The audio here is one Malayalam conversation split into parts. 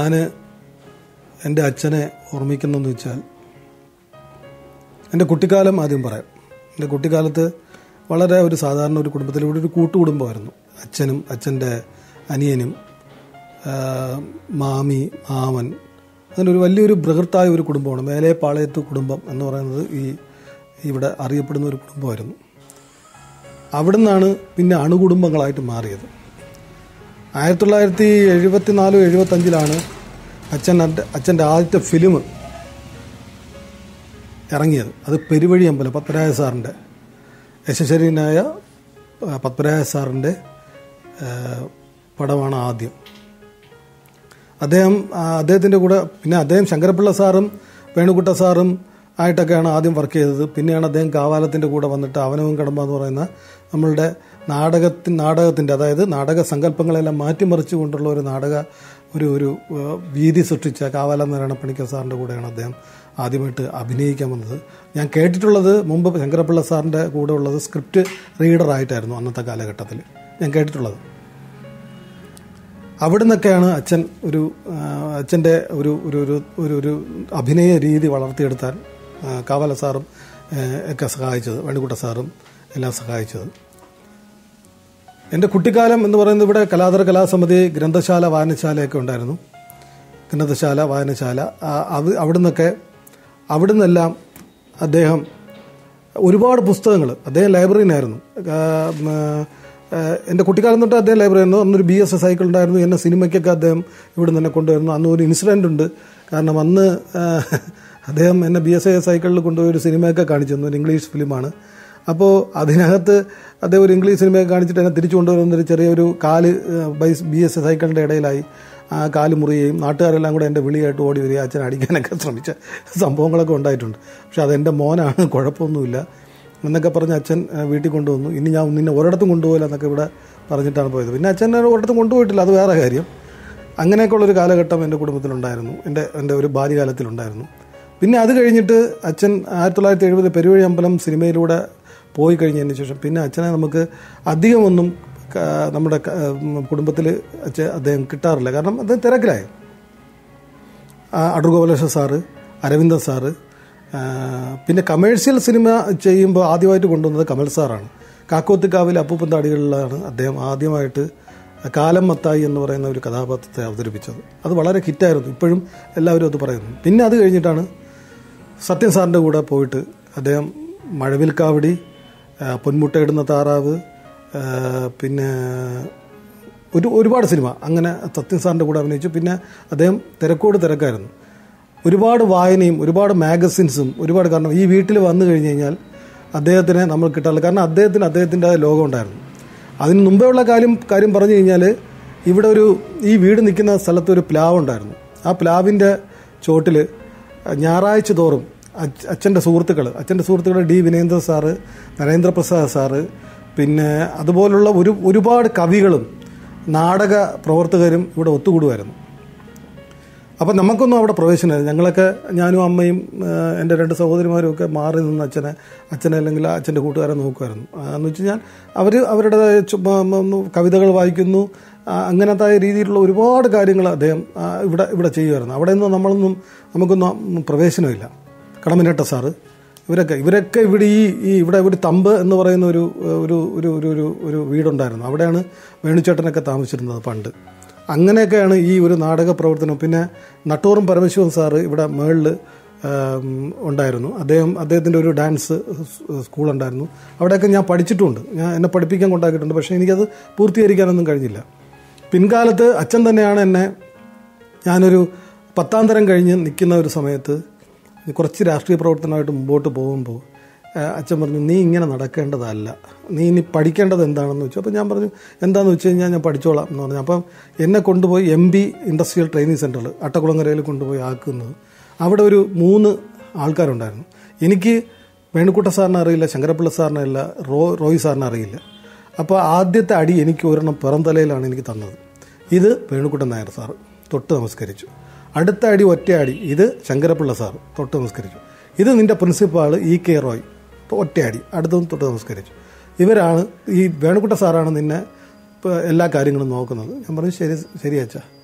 ഞാൻ എൻ്റെ അച്ഛനെ ഓർമ്മിക്കുന്നതെന്ന് വെച്ചാൽ എൻ്റെ കുട്ടിക്കാലം ആദ്യം പറയാം എൻ്റെ കുട്ടിക്കാലത്ത് വളരെ ഒരു സാധാരണ ഒരു കുടുംബത്തിലൂടെ ഒരു കൂട്ടുകുടുംബമായിരുന്നു അച്ഛനും അച്ഛൻ്റെ അനിയനും ആ, മാമി മാമൻ അങ്ങനെ ഒരു വലിയൊരു ബൃഹത്തായ ഒരു കുടുംബമാണ് മേലെ പാളയത്ത് കുടുംബം എന്ന് പറയുന്നത് ഈ ഇവിടെ അറിയപ്പെടുന്ന ഒരു കുടുംബമായിരുന്നു അവിടെ നിന്നാണ് പിന്നെ അണുകുടുംബങ്ങളായിട്ട് മാറിയത് ആയിരത്തി തൊള്ളായിരത്തി എഴുപത്തി നാല് എഴുപത്തഞ്ചിലാണ് അച്ഛൻ എൻ്റെ അച്ഛൻ്റെ ആദ്യത്തെ ഫിലിം ഇറങ്ങിയത് അത് പെരുവഴി അമ്പലം പത്മരായ സാറിൻ്റെ യശശരീനായ ആ, പത്മരായ സാറിൻ്റെ ആ, പടമാണ് ആദ്യം അദ്ദേഹം ആ, അദ്ദേഹത്തിൻ്റെ കൂടെ പിന്നെ അദ്ദേഹം ശങ്കരപ്പിള്ള സാറും വേണുകുട്ട സാറും ആയിട്ടൊക്കെയാണ് ആദ്യം വർക്ക് ചെയ്തത് പിന്നെയാണ് അദ്ദേഹം കാവാലത്തിൻ്റെ കൂടെ വന്നിട്ട് അവനവും കടമ്പ എന്ന് പറയുന്ന നമ്മളുടെ നാടകത്തിൻ നാടകത്തിൻ്റെ അതായത് നാടക സങ്കല്പങ്ങളെല്ലാം മാറ്റിമറിച്ചു കൊണ്ടുള്ള ഒരു നാടക ഒരു ഒരു ആ, വീതി സൃഷ്ടിച്ച കാവാലം നാരായണ പണിക്കർ സാറിൻ്റെ കൂടെയാണ് അദ്ദേഹം ആദ്യമായിട്ട് അഭിനയിക്കാൻ വന്നത് ഞാൻ കേട്ടിട്ടുള്ളത് മുമ്പ് ശങ്കരപ്പിള്ള സാറിൻ്റെ കൂടെ ഉള്ളത് സ്ക്രിപ്റ്റ് റീഡറായിട്ടായിരുന്നു അന്നത്തെ കാലഘട്ടത്തിൽ ഞാൻ കേട്ടിട്ടുള്ളത് അവിടെ നിന്നൊക്കെയാണ് അച്ഛൻ ഒരു ആ, അച്ഛൻ്റെ ഒരു ഒരു ഒരു ഒരു ഒരു അഭിനയ രീതി വളർത്തിയെടുത്താൻ ആ, കാവല സാറും ആ, ഒക്കെ സഹായിച്ചത് വേണുകുട്ട സാറും എല്ലാം സഹായിച്ചത് എൻ്റെ കുട്ടിക്കാലം എന്ന് പറയുന്നത് ഇവിടെ കലാതര കലാസമിതി ഗ്രന്ഥശാല വായനശാലയൊക്കെ ഉണ്ടായിരുന്നു ഗ്രന്ഥശാല വായനശാല ആ, അത് അവിടെ നിന്നൊക്കെ അവിടെ നിന്നെല്ലാം അദ്ദേഹം ഒരുപാട് പുസ്തകങ്ങൾ അദ്ദേഹം ലൈബ്രറിനായിരുന്നു എൻ്റെ കുട്ടിക്കാലം തൊട്ട് അദ്ദേഹം ലൈബ്രറി ആയിരുന്നു അന്നൊരു ബി എസ് എസ് സൈക്കിൾ ഉണ്ടായിരുന്നു എന്നെ സിനിമയ്ക്കൊക്കെ അദ്ദേഹം ഇവിടെ നിന്ന് തന്നെ കൊണ്ടുവരുന്നു അന്ന് ഒരു ഇൻസിഡൻ്റ് ഉണ്ട് കാരണം അന്ന് ആ, അദ്ദേഹം എന്നെ ബി എസ് എ സൈക്കിളിൽ കൊണ്ടുപോയി ഒരു സിനിമയൊക്കെ കാണിച്ചു തന്നു ഒരു ഇംഗ്ലീഷ് ഫിലിമാണ് അപ്പോൾ അതിനകത്ത് അദ്ദേഹം ഒരു ഇംഗ്ലീഷ് സിനിമയൊക്കെ കാണിച്ചിട്ട് എന്നെ തിരിച്ചു കൊണ്ടുവരുന്ന ഒരു ചെറിയൊരു കാല് ബൈസ് ബി എസ് എ സൈക്കിളിൻ്റെ ഇടയിലായി ആ കാല് മുറിയുകയും നാട്ടുകാരെല്ലാം കൂടെ എൻ്റെ വിളിയായിട്ട് ഓടി വരിക അച്ഛൻ അടിക്കാനൊക്കെ ശ്രമിച്ച സംഭവങ്ങളൊക്കെ ഉണ്ടായിട്ടുണ്ട് പക്ഷെ അതെൻ്റെ മോനാണ് കുഴപ്പമൊന്നുമില്ല എന്നൊക്കെ പറഞ്ഞ് അച്ഛൻ ആ, വീട്ടിൽ കൊണ്ടുവന്നു ഇനി ഞാൻ നിന്നെ ഒരിടത്തും കൊണ്ടുപോകില്ല എന്നൊക്കെ ഇവിടെ പറഞ്ഞിട്ടാണ് പോയത് പിന്നെ അച്ഛൻ എന്നെ ഒരിടത്തും കൊണ്ടുപോയിട്ടില്ല അത് വേറെ കാര്യം അങ്ങനെയൊക്കെയുള്ളൊരു കാലഘട്ടം എൻ്റെ കുടുംബത്തിലുണ്ടായിരുന്നു എൻ്റെ എൻ്റെ ഒരു ബാല്യകാലത്തിലുണ്ടായിരുന്നു പിന്നെ അത് കഴിഞ്ഞിട്ട് അച്ഛൻ ആയിരത്തി തൊള്ളായിരത്തി എഴുപത് പെരുവഴി അമ്പലം സിനിമയിലൂടെ പോയി കഴിഞ്ഞതിന് ശേഷം പിന്നെ അച്ഛനെ നമുക്ക് അധികമൊന്നും ക- നമ്മുടെ കുടുംബത്തിൽ അച്ഛൻ അദ്ദേഹം കിട്ടാറില്ല കാരണം അദ്ദേഹം തിരക്കിലായി ആ, അടൂർ ഗോപാലകൃഷ്ണ സാറ് അരവിന്ദൻ സാറ് ആ, പിന്നെ കമേഴ്ഷ്യൽ സിനിമ ചെയ്യുമ്പോൾ ആദ്യമായിട്ട് കൊണ്ടുവന്നത് കമൽ സാറാണ് കാക്കോത്തിക്കാവിൽ അപ്പൂപ്പൻ താടികളിലാണ് അദ്ദേഹം ആദ്യമായിട്ട് കാലം മത്തായി എന്ന് പറയുന്ന ഒരു കഥാപാത്രത്തെ അവതരിപ്പിച്ചത് അത് വളരെ ഹിറ്റായിരുന്നു ഇപ്പോഴും എല്ലാവരും അത് പറയുന്നു പിന്നെ അത് കഴിഞ്ഞിട്ടാണ് സത്യൻ സാറിൻ്റെ കൂടെ പോയിട്ട് അദ്ദേഹം മഴവിൽ കാവടി ആ, പൊന്മുട്ടയിടുന്ന താറാവ് ആ, പിന്നെ ഒരു ഒരുപാട് സിനിമ അങ്ങനെ സത്യൻ സാറിൻ്റെ കൂടെ അഭിനയിച്ചു പിന്നെ അദ്ദേഹം തിരക്കോട് തിരക്കായിരുന്നു ഒരുപാട് വായനയും ഒരുപാട് മാഗസിൻസും ഒരുപാട് കാരണം ഈ വീട്ടിൽ വന്നു കഴിഞ്ഞ് കഴിഞ്ഞാൽ അദ്ദേഹത്തിനെ നമ്മൾ കിട്ടാറില്ല കാരണം അദ്ദേഹത്തിന് അദ്ദേഹത്തിൻ്റെ ലോകം ഉണ്ടായിരുന്നു അതിന് മുമ്പേ ഉള്ള കാര്യം കാര്യം പറഞ്ഞു കഴിഞ്ഞാൽ ഇവിടെ ഒരു ഈ വീട് നിൽക്കുന്ന സ്ഥലത്ത് ഒരു പ്ലാവ് ഉണ്ടായിരുന്നു ആ പ്ലാവിൻ്റെ ചോട്ടിൽ ഞായറാഴ്ച തോറും അച്ഛ- അച്ഛൻ്റെ സുഹൃത്തുക്കൾ അച്ഛൻ്റെ സുഹൃത്തുക്കൾ D Vinendra sir Narendra Prasad sir പിന്നെ അതുപോലുള്ള ഒരു ഒരുപാട് കവികളും നാടക പ്രവർത്തകരും ഇവിടെ ഒത്തുകൂടുമായിരുന്നു അപ്പം നമുക്കൊന്നും അവിടെ പ്രവേശനമില്ല ഞങ്ങളൊക്കെ ഞാനും അമ്മയും ആ, എൻ്റെ രണ്ട് സഹോദരിമാരും ഒക്കെ മാറി നിന്ന് അച്ഛനെ അച്ഛനെ അല്ലെങ്കിൽ അച്ഛൻ്റെ കൂട്ടുകാരെ നോക്കുമായിരുന്നു ആ, എന്ന് വെച്ച് കഴിഞ്ഞാൽ അവർ അവരുടെ ചു- മ- മ- കവിതകൾ വായിക്കുന്നു ആ, അങ്ങനത്തെ രീതിയിലുള്ള ഒരുപാട് കാര്യങ്ങൾ അദ്ദേഹം ആ, ഇവിടെ ഇവിടെ ചെയ്യുമായിരുന്നു അവിടെ നിന്ന് നമ്മളൊന്നും നമുക്കൊന്നും പ്രവേശനമില്ല കടമനേട്ട സാറ് ഇവരൊക്കെ ഇവരൊക്കെ ഇവിടെ ഈ ഈ ഇവിടെ ഒരു തമ്പ് എന്ന് പറയുന്ന ഒരു ഒരു ഒരു ഒരു ഒരു ഒരു വീടുണ്ടായിരുന്നു അവിടെയാണ് വേണുചേട്ടനൊക്കെ താമസിച്ചിരുന്നത് പണ്ട് അങ്ങനെയൊക്കെയാണ് ഈ ഒരു നാടക പ്രവർത്തനം പിന്നെ നട്ടൂറും പരമശിവൻ സാറ് ഇവിടെ മേളിൽ ഉണ്ടായിരുന്നു അദ്ദേഹം അദ്ദേഹത്തിൻ്റെ ഒരു ഡാൻസ് സ്കൂളുണ്ടായിരുന്നു അവിടെയൊക്കെ ഞാൻ പഠിച്ചിട്ടുമുണ്ട് ഞാൻ എന്നെ പഠിപ്പിക്കാൻ കൊണ്ടാക്കിയിട്ടുണ്ട് പക്ഷേ എനിക്കത് പൂർത്തീകരിക്കാനൊന്നും കഴിഞ്ഞില്ല പിൻകാലത്ത് അച്ഛൻ തന്നെയാണ് എന്നെ ഞാനൊരു പത്താം തരം കഴിഞ്ഞ് നിൽക്കുന്ന ഒരു സമയത്ത് കുറച്ച് രാഷ്ട്രീയ പ്രവർത്തനമായിട്ട് മുമ്പോട്ട് പോകുമ്പോൾ ആ, അച്ഛൻ പറഞ്ഞു നീ ഇങ്ങനെ നടക്കേണ്ടതല്ല നീ ഇനി പഠിക്കേണ്ടത് എന്താണെന്ന് വെച്ചു അപ്പോൾ ഞാൻ പറഞ്ഞു എന്താണെന്ന് വെച്ച് കഴിഞ്ഞാൽ ഞാൻ പഠിച്ചോളാം എന്ന് പറഞ്ഞു അപ്പം എന്നെ കൊണ്ടുപോയി എം ബി ഇൻഡസ്ട്രിയൽ ട്രെയിനിങ് സെൻറ്ററിൽ അട്ടക്കുളങ്ങരയിൽ കൊണ്ടുപോയി ആക്കുന്നത് അവിടെ ഒരു മൂന്ന് ആൾക്കാരുണ്ടായിരുന്നു എനിക്ക് വേണുക്കുട്ട സാറിനെ അറിയില്ല ശങ്കരപ്പിള്ള സാറിനെ അറിയില്ല റോ റോയ് സാറിനെ അറിയില്ല അപ്പോൾ ആദ്യത്തെ അടി എനിക്ക് ഒരെണ്ണം പിറന്തലയിലാണ് എനിക്ക് തന്നത് ഇത് വേണുക്കുട്ടൻ നായർ സാറ് തൊട്ട് നമസ്കരിച്ചു അടുത്ത അടി ഒറ്റ അടി ഇത് ശങ്കരപ്പിള്ള സാർ തൊട്ട് നമസ്കരിച്ചു ഇത് നിന്റെ പ്രിൻസിപ്പാൾ ഇ കെ റോയ് ഒറ്റയടി അടുത്തതും തൊട്ട് നമസ്കരിച്ചു ഇവരാണ് ഈ വേണുക്കുട്ട സാറാണ് നിന്നെ ഇപ്പോൾ എല്ലാ കാര്യങ്ങളും നോക്കുന്നത് ഞാൻ പറഞ്ഞു ശരി ശരി അച്ഛാ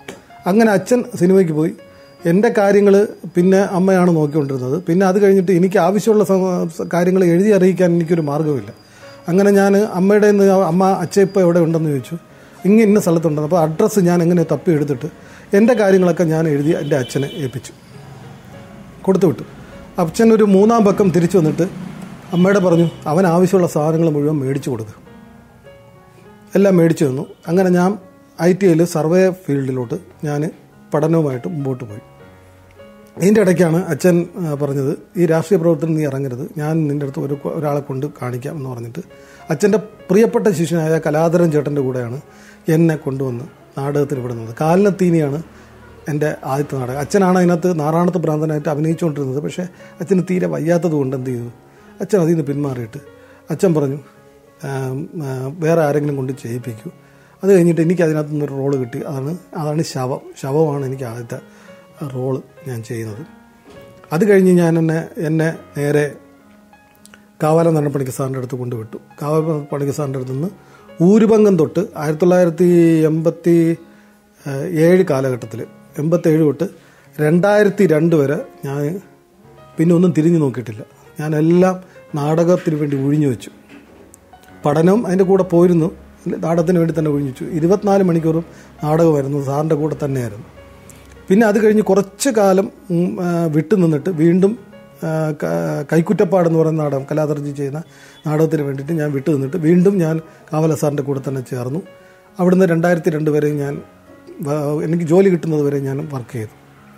അങ്ങനെ അച്ഛൻ സിനിമയ്ക്ക് പോയി എൻ്റെ കാര്യങ്ങൾ പിന്നെ അമ്മയാണ് നോക്കിക്കൊണ്ടിരുന്നത് പിന്നെ അത് കഴിഞ്ഞിട്ട് എനിക്ക് ആവശ്യമുള്ള കാര്യങ്ങൾ എഴുതി അറിയിക്കാൻ എനിക്കൊരു മാർഗ്ഗമില്ല അങ്ങനെ ഞാൻ അമ്മയുടെ നിന്ന് അമ്മ അച്ഛ ഇപ്പോൾ എവിടെ ഉണ്ടെന്ന് ചോദിച്ചു ഇങ്ങനെ ഇന്ന സ്ഥലത്തുണ്ടെന്ന് അപ്പോൾ അഡ്രസ്സ് ഞാൻ എങ്ങനെ തപ്പി എടുത്തിട്ട് എൻ്റെ കാര്യങ്ങളൊക്കെ ഞാൻ എഴുതി എൻ്റെ അച്ഛനെ ഏൽപ്പിച്ചു കൊടുത്തു വിട്ടു അച്ഛൻ ഒരു മൂന്നാം പക്കം തിരിച്ചു വന്നിട്ട് അമ്മയുടെ പറഞ്ഞു അവൻ ആവശ്യമുള്ള സാധനങ്ങൾ മുഴുവൻ മേടിച്ചു കൊടുക്കുക എല്ലാം മേടിച്ചു തന്നു അങ്ങനെ ഞാൻ ഐ ടി ഐയിൽ സർവേ ഫീൽഡിലോട്ട് ഞാൻ പഠനവുമായിട്ട് മുമ്പോട്ട് പോയി ഇതിൻ്റെ ഇടയ്ക്കാണ് അച്ഛൻ ആ, പറഞ്ഞത് ഈ രാഷ്ട്രീയ പ്രവർത്തനം നീ ഇറങ്ങരുത് ഞാൻ നിൻ്റെ അടുത്ത് ഒരു ഒരാളെ കൊണ്ട് കാണിക്കാം എന്ന് പറഞ്ഞിട്ട് അച്ഛൻ്റെ പ്രിയപ്പെട്ട ശിഷ്യനായ കലാധരൻ ചേട്ടൻ്റെ കൂടെയാണ് എന്നെ കൊണ്ടുവന്ന് നാടകത്തിന് വിടുന്നത് കാലിനത്തീനിയാണ് എൻ്റെ ആദ്യത്തെ നാടകം അച്ഛനാണ് അതിനകത്ത് നാറാണത്ത് ഭ്രാന്തനായിട്ട് അഭിനയിച്ചുകൊണ്ടിരുന്നത് പക്ഷേ അച്ഛന് തീരെ വയ്യാത്തത് കൊണ്ട് എന്ത് ചെയ്തു അച്ഛൻ അതിൽ നിന്ന് പിന്മാറിയിട്ട് അച്ഛൻ പറഞ്ഞു ആം, ആ, വേറെ ആരെങ്കിലും കൊണ്ട് ചെയ്യിപ്പിക്കൂ അത് കഴിഞ്ഞിട്ട് എനിക്ക് അതിനകത്ത് നിന്നൊരു റോള് കിട്ടി അതാണ് അതാണ് ശവം ശവമാണ് എനിക്ക് ആദ്യത്തെ റോള് ഞാൻ ചെയ്യുന്നത് അത് കഴിഞ്ഞ് ഞാൻ എന്നെ എന്നെ നേരെ കാവാല നടപ്പണിക്ക് സാറിൻ്റെ അടുത്ത് കൊണ്ടുവിട്ടു കാവാല പണിക്ക് സാറിൻ്റെ അടുത്ത് നിന്ന് ഊരുപങ്കം തൊട്ട് ആയിരത്തി തൊള്ളായിരത്തി എൺപത്തി ഏഹ്, ഏഴ് കാലഘട്ടത്തിൽ എൺപത്തേഴ് തൊട്ട് രണ്ടായിരത്തി രണ്ട് വരെ ഞാൻ പിന്നെ ഒന്നും തിരിഞ്ഞു നോക്കിയിട്ടില്ല ഞാനെല്ലാം നാടകത്തിന് വേണ്ടി ഒഴിഞ്ഞു വെച്ചു പഠനം അതിൻ്റെ കൂടെ പോയിരുന്നു നാടകത്തിന് വേണ്ടി തന്നെ ഒഴിഞ്ഞു വെച്ചു ഇരുപത്തിനാല് മണിക്കൂറും നാടകമായിരുന്നു സാറിൻ്റെ കൂടെ തന്നെയായിരുന്നു പിന്നെ അത് കഴിഞ്ഞ് കുറച്ച് കാലം ഉം, ആ, വിട്ടു നിന്നിട്ട് വീണ്ടും ആ, ക- കൈക്കുറ്റപ്പാടെന്ന് പറയുന്ന നാടകം കലാതർജി ചെയ്യുന്ന നാടകത്തിന് വേണ്ടിയിട്ട് ഞാൻ വിട്ടു നിന്നിട്ട് വീണ്ടും ഞാൻ കാവല സാറിൻ്റെ കൂടെ തന്നെ ചേർന്നു അവിടുന്ന് രണ്ടായിരത്തി രണ്ട് വരെ ഞാൻ വ- എനിക്ക് ജോലി കിട്ടുന്നത് വരെ ഞാൻ വർക്ക് ചെയ്തു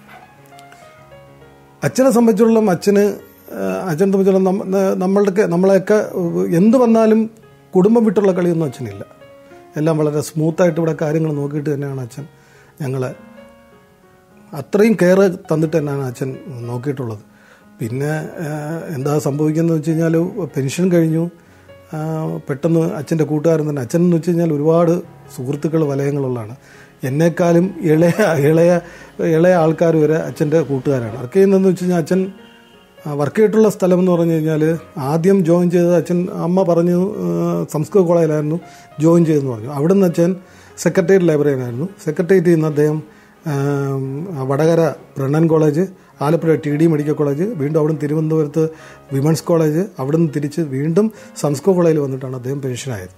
അച്ഛനെ സംബന്ധിച്ചിടത്തോളം അച്ഛന് ആ, അച്ഛനെ സംബന്ധിച്ചിടത്തോളം നമ്മ- ന- നമ്മളുടെ നമ്മളെയൊക്കെ എന്ത് വന്നാലും കുടുംബം വിട്ടുള്ള കളിയൊന്നും അച്ഛനില്ല എല്ലാം വളരെ സ്മൂത്തായിട്ട് ഇവിടെ കാര്യങ്ങൾ നോക്കിയിട്ട് തന്നെയാണ് അച്ഛൻ ഞങ്ങളെ അത്രയും കെയർ തന്നിട്ട് തന്നെയാണ് അച്ഛൻ നോക്കിയിട്ടുള്ളത് പിന്നെ ആ, എന്താ സംഭവിക്കുന്നത് വെച്ച് കഴിഞ്ഞാൽ പെൻഷൻ കഴിഞ്ഞു ആ, പെട്ടെന്ന് അച്ഛൻ്റെ കൂട്ടുകാരൻ തന്നെ അച്ഛൻ എന്ന് വെച്ച് കഴിഞ്ഞാൽ ഒരുപാട് സുഹൃത്തുക്കൾ വലയങ്ങളുള്ളതാണ് എന്നെക്കാളും ഇളയ ഇളയ ഇളയ ആൾക്കാർ വരെ അച്ഛൻ്റെ കൂട്ടുകാരാണ് വർക്ക് ചെയ്യുന്നതെന്ന് വെച്ച് കഴിഞ്ഞാൽ അച്ഛൻ വർക്ക് ചെയ്തിട്ടുള്ള സ്ഥലം എന്ന് പറഞ്ഞു കഴിഞ്ഞാൽ ആദ്യം ജോയിൻ ചെയ്തത് അച്ഛൻ അമ്മ പറഞ്ഞു ആ, സംസ്കൃത കോളേജിലായിരുന്നു ജോയിൻ ചെയ്തെന്ന് പറഞ്ഞു അവിടുന്ന് അച്ഛൻ സെക്രട്ടേറിയറ്റ് ലൈബ്രറിയനായിരുന്നു സെക്രട്ടേറിയറ്റിൽ നിന്ന് അദ്ദേഹം ആം, Vadakara Brennan college Alappuzha T D medical college വീണ്ടും അവിടുന്ന് തിരുവനന്തപുരത്ത് വിമൻസ് കോളേജ് അവിടുന്ന് തിരിച്ച് വീണ്ടും സംസ്കൃത കോളേജിൽ വന്നിട്ടാണ് അദ്ദേഹം പെൻഷനായത്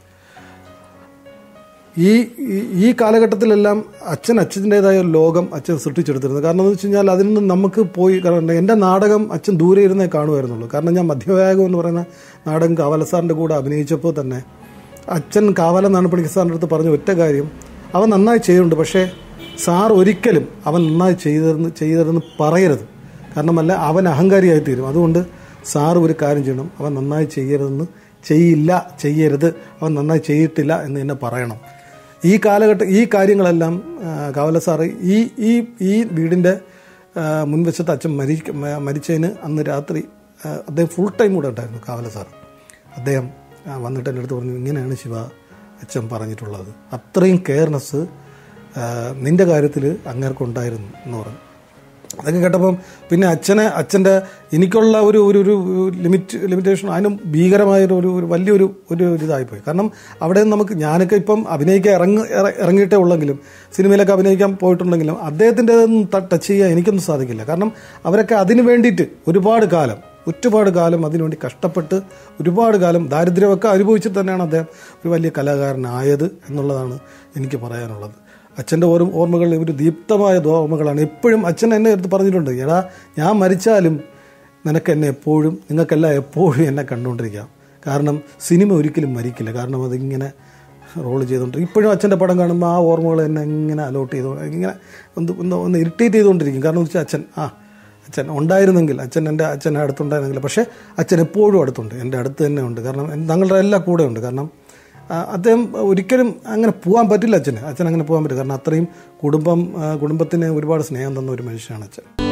ഈ ഈ- ഈ കാലഘട്ടത്തിലെല്ലാം അച്ഛൻ അച്ഛൻ്റെതായ ഒരു ലോകം അച്ഛൻ സൃഷ്ടിച്ചെടുത്തിരുന്നത് കാരണം എന്ന് വെച്ച് കഴിഞ്ഞാൽ അതിൽ നിന്ന് നമുക്ക് പോയി കാരണം എൻ്റെ നാടകം അച്ഛൻ ദൂരെ ഇരുന്നേ കാണുമായിരുന്നുള്ളൂ കാരണം ഞാൻ മധ്യവായകം എന്ന് പറയുന്ന നാടകം കാവല സാറിൻ്റെ കൂടെ അഭിനയിച്ചപ്പോൾ തന്നെ അച്ഛൻ കാവല നാണപ്പണിക്ക് സാറിൻ്റെ അടുത്ത് പറഞ്ഞ ഒറ്റ കാര്യം അവൻ നന്നായി ചെയ്യുന്നുണ്ട് പക്ഷേ സാർ ഒരിക്കലും അവൻ നന്നായി ചെയ്തെന്ന് ചെയ്തതെന്ന് പറയരുത് കാരണമല്ല അവൻ അഹങ്കാരിയായി തീരും അതുകൊണ്ട് സാർ ഒരു കാര്യം ചെയ്യണം അവൻ നന്നായി ചെയ്യരുതെന്ന് ചെയ്യില്ല ചെയ്യരുത് അവൻ നന്നായി ചെയ്തിട്ടില്ല എന്ന് തന്നെ പറയണം ഈ കാലഘട്ടം ഈ കാര്യങ്ങളെല്ലാം ആ, കാവല സാറ് ഈ ഈ ഈ വീടിൻ്റെ ആ, മുൻവശത്ത് അച്ഛൻ മരി മ- മരിച്ചതിന് അന്ന് രാത്രി ആ, അദ്ദേഹം ഫുൾ ടൈം കൂടെ ഉണ്ടായിരുന്നു കാവല സാർ അദ്ദേഹം ആ, വന്നിട്ട് എൻ്റെ അടുത്ത് പറഞ്ഞു ഇങ്ങനെയാണ് ശിവ അച്ഛൻ പറഞ്ഞിട്ടുള്ളത് അത്രയും കെയർനെസ് നിന്റെ കാര്യത്തിൽ അങ്ങേർക്കുണ്ടായിരുന്നു എന്ന് പറഞ്ഞു അതൊക്കെ കേട്ടപ്പം പിന്നെ അച്ഛനെ അച്ഛൻ്റെ എനിക്കുള്ള ഒരു ഒരു ഒരു ലിമിറ്റ് ലിമിറ്റേഷൻ അതിനും ഭീകരമായൊരു ഒരു ഒരു വലിയൊരു ഒരു ഒരു ഇതായിപ്പോയി കാരണം അവിടെ നമുക്ക് ഞാനൊക്കെ ഇപ്പം അഭിനയിക്കാൻ ഇറങ്ങി ഇറ- ഇറങ്ങിയിട്ടേ ഉള്ളെങ്കിലും സിനിമയിലൊക്കെ അഭിനയിക്കാൻ പോയിട്ടുണ്ടെങ്കിലും അദ്ദേഹത്തിൻ്റെ ടച്ച് ചെയ്യാൻ എനിക്കൊന്നും സാധിക്കില്ല കാരണം അവരൊക്കെ അതിന് വേണ്ടിയിട്ട് ഒരുപാട് കാലം ഒരുപാട് കാലം അതിനുവേണ്ടി കഷ്ടപ്പെട്ട് ഒരുപാട് കാലം ദാരിദ്ര്യമൊക്കെ അനുഭവിച്ചിട്ട് തന്നെയാണ് അദ്ദേഹം ഒരു വലിയ കലാകാരനായത് എന്നുള്ളതാണ് എനിക്ക് പറയാനുള്ളത് അച്ഛൻ്റെ ഓരോ ഓർമ്മകൾ ഒരു ദീപ്തമായ ഓർമ്മകളാണ് എപ്പോഴും അച്ഛൻ എന്നെ എടുത്ത് പറഞ്ഞിട്ടുണ്ട് എടാ ഞാൻ മരിച്ചാലും നിനക്ക് എന്നെ എപ്പോഴും നിങ്ങൾക്കെല്ലാം എപ്പോഴും എന്നെ കണ്ടുകൊണ്ടിരിക്കാം കാരണം സിനിമ ഒരിക്കലും മരിക്കില്ല കാരണം അതിങ്ങനെ റോൾ ചെയ്തുകൊണ്ട് ഇപ്പോഴും അച്ഛൻ്റെ പടം കാണുമ്പോൾ ആ ഓർമ്മകൾ എന്നെ ഇങ്ങനെ അലോട്ട് ചെയ്തോ ഇങ്ങനെ ഒന്ന് ഒന്ന് ഒന്ന് ഇറിറ്റേറ്റ് ചെയ്തുകൊണ്ടിരിക്കും കാരണം എന്ന് വെച്ചാൽ അച്ഛൻ ആ അച്ഛൻ ഉണ്ടായിരുന്നെങ്കിൽ അച്ഛൻ എൻ്റെ അച്ഛൻ അടുത്തുണ്ടായിരുന്നെങ്കിൽ പക്ഷേ അച്ഛൻ എപ്പോഴും അടുത്തുണ്ട് എൻ്റെ അടുത്ത് തന്നെ ഉണ്ട് കാരണം ഞങ്ങളുടെ എല്ലാ കൂടെ ഉണ്ട് കാരണം ആ, അദ്ദേഹം ഒരിക്കലും അങ്ങനെ പോകാൻ പറ്റില്ല അച്ഛന് അച്ഛൻ അങ്ങനെ പോകാൻ പറ്റില്ല കാരണം അത്രയും കുടുംബം ആ, കുടുംബത്തിന് ഒരുപാട് സ്നേഹം തന്ന ഒരു മനുഷ്യനാണ് അച്ഛൻ